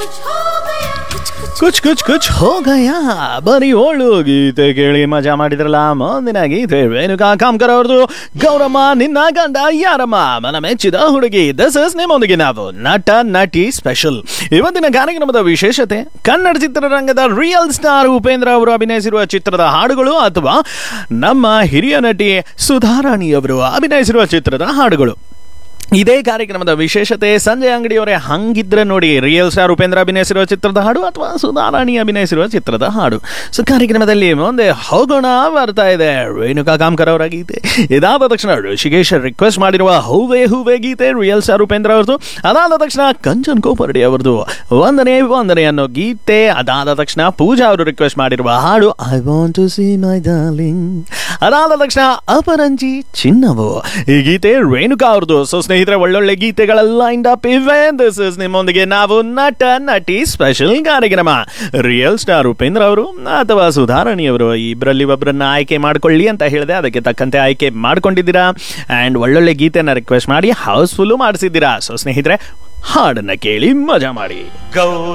कुछ हो गया कुछ कुछ ಕುಚ್ ಕುಚ್ ಕುಚ್ ಹೋಗಯ ಬರೀ ಓಳು ಗೀತೆ ಕೇಳಿ ಮಜಾ ಮಾಡಿದ್ರಲ್ಲ ಮುಂದಿನ ಗೀತೆ ರೇಣುಕಾ ಕಾಮ್ಕರ್ ಅವ್ರದ್ದು ಗೌರಮ್ಮ ನಿನ್ನ ಗಂಡ ಯಾರಮ್ಮ ಮನ ಮೆಚ್ಚಿದ ಹುಡುಗಿ ದಿಸ್ ಇಸ್ ನಿಮ್ಮೊಂದಿಗೆ ನಾವು ನಟ ನಟಿ ಸ್ಪೆಷಲ್ ಇವತ್ತಿನ ಕಾರ್ಯಕ್ರಮದ ವಿಶೇಷತೆ ಕನ್ನಡ ಚಿತ್ರರಂಗದ ರಿಯಲ್ ಸ್ಟಾರ್ ಉಪೇಂದ್ರ ಅವರು ಅಭಿನಯಿಸಿರುವ ಚಿತ್ರದ ಹಾಡುಗಳು ಅಥವಾ ನಮ್ಮ ಹಿರಿಯ ನಟಿ ಸುಧಾರಾಣಿ ಅವರು ಅಭಿನಯಿಸಿರುವ ಚಿತ್ರದ ಹಾಡುಗಳು ಇದೇ ಕಾರ್ಯಕ್ರಮದ ವಿಶೇಷತೆ ಸಂಜಯ್ ಅಂಗಡಿಯವರೇ ಹಂಗಿದ್ರೆ ನೋಡಿ ರಿಯಲ್ ಸ್ಟಾರ್ ಉಪೇಂದ್ರ ಅಭಿನಯಿಸಿರುವ ಚಿತ್ರದ ಹಾಡು ಅಥವಾ ಸುಧಾರಾಣಿ ಅಭಿನಯಿಸಿರುವ ಚಿತ್ರದ ಹಾಡು ಸೊ ಕಾರ್ಯಕ್ರಮದಲ್ಲಿ ಮುಂದೆ ಹೋಗೋಣ ಬರ್ತಾ ಇದೆ ರೇಣುಕಾ ಕಾಮ್ಕರ್ ಅವರ ಗೀತೆ ಇದಾದ ತಕ್ಷಣ ಋಷಿಕೇಶ್ ರಿಕ್ವೆಸ್ಟ್ ಮಾಡಿರುವ ಹೂವೆ ಹೂವೆ ಗೀತೆ ರಿಯಲ್ ಸ್ಟಾರ್ ಉಪೇಂದ್ರ ಅವರದು ಅದಾದ ತಕ್ಷಣ ಕಂಚನ್ ಕೋಪರ್ಡಿ ಅವರದು ವಂದನೆ ವಂದನೆ ಅನ್ನೋ ಗೀತೆ ಅದಾದ ತಕ್ಷಣ ಪೂಜಾ ಅವರು ರಿಕ್ವೆಸ್ಟ್ ಮಾಡಿರುವ ಹಾಡು I want to see my darling ಅದಾದ ತಕ್ಷಣ ಅಪರಂಜಿ ಚಿನ್ನವು ಈ ಗೀತೆ ರೇಣುಕಾ ಅವ್ರದ್ದು ಸೊ ಸ್ನೇಹಿತರೆ ಒಳ್ಳೊಳ್ಳೆ ಗೀತೆಗಳೆಲ್ಲ ಇಂಡ್ ಅಪ್ ಇವೆ ದಿಸ್ ಇಸ್ ನಿಮ್ಮೊಂದಿಗೆ ನಾವು ನಟ ನಟಿ ಸ್ಪೆಷಲ್ ಕಾರ್ಯಕ್ರಮ ರಿಯಲ್ ಸ್ಟಾರ್ ಉಪೇಂದ್ರ ಅವರು ಅಥವಾ ಸುಧಾರಣಿ ಅವರು ಇಬ್ಬರಲ್ಲಿ ಒಬ್ಬರನ್ನ ಆಯ್ಕೆ ಮಾಡ್ಕೊಳ್ಳಿ ಅಂತ ಹೇಳಿದೆ ಅದಕ್ಕೆ ತಕ್ಕಂತೆ ಆಯ್ಕೆ ಮಾಡ್ಕೊಂಡಿದ್ದೀರಾ ಆ್ಯಂಡ್ ಒಳ್ಳೊಳ್ಳೆ ಗೀತೆನ ರಿಕ್ವೆಸ್ಟ್ ಮಾಡಿ ಹೌಸ್ಫುಲ್ಲು ಮಾಡಿಸಿದ್ದೀರಾ ಸೊ ಸ್ನೇಹಿತರೆ ಹಾಡನ್ನ ಕೇಳಿ ಮಜಾ ಮಾಡಿ ಗೌ